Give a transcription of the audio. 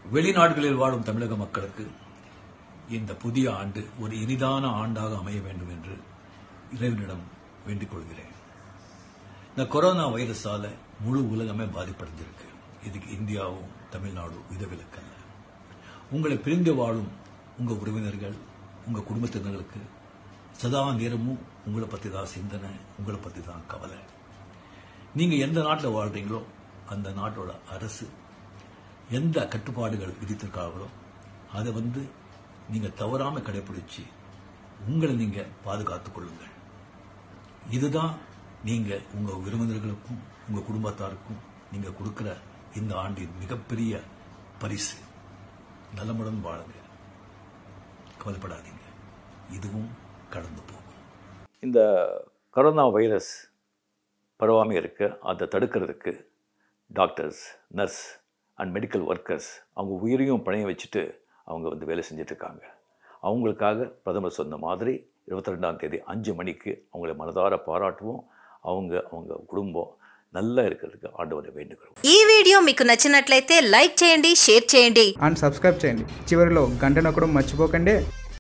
வெளிநாடுகளில் வாழும் தமிழக மக்களுக்கு இந்த புதிய ஆண்டு ஒரு இனிதான ஆண்டாக அமைய வேண்டும் என்று இறைவனிடம் வேண்டிக் கொள்கிறேன் இந்த கொரோனா வைரஸால முழு உலகமே பாதிப்படைஞ்சிருக்கு இதுக்கு இந்தியாவும் தமிழ்நாடும் விதவிலக்கல்ல உங்களை பிரிந்து வாழும் உங்க உறவினர்கள் உங்க குடும்பத்தினர்களுக்கு சதா நேரமும் உங்களை பத்தி தான் சிந்தனை உங்களை பத்தி தான் கவலை நீங்க எந்த நாட்டில் வாழ்றீங்களோ அந்த நாட்டோட அரசு எந்த கட்டுப்பாடுகள் விதித்திருக்காங்களோ அதை வந்து நீங்க தவறாம கடைபிடிச்சு உங்களை நீங்க பாதுகாத்துக் கொள்ளுங்கள் இதுதான் நீங்க உங்க விருந்தினர்களுக்கும் உங்க குடும்பத்தாருக்கும் நீங்க கொடுக்கிற இந்த ஆண்டின் மிகப்பெரிய பரிசு நலமுடன் வாழுங்க கவலைப்படாதீங்க இதுவும் கடந்து போகும் இந்த கொரோனா வைரஸ் பரவாமல் இருக்க அதை தடுக்கிறதுக்கு doctors nurse and medical workers அவங்க உயிரையும் பணைய வச்சுட்டு அவங்க வந்து வேலை செஞ்சிட்ருக்காங்க அவங்களுக்காக பிரதமர் சொன்ன மாதிரி இருபத்தி ரெண்டாம் தேதி அஞ்சு மணிக்கு அவங்கள மனதார பாராட்டுவோம் அவங்க அவங்க குடும்பம் நல்லா இருக்கிறதுக்கு ஆண்டவரை வேண்டுகிறோம் ఈ వీడియో మీకు నచ్చినట్లయితే లైక్ చేయండి షేర్ చేయండి అండ్ సబ్స్క్రైబ్ చేయండి చివరిలో గంట నొక్కడం మర్చిపోకండి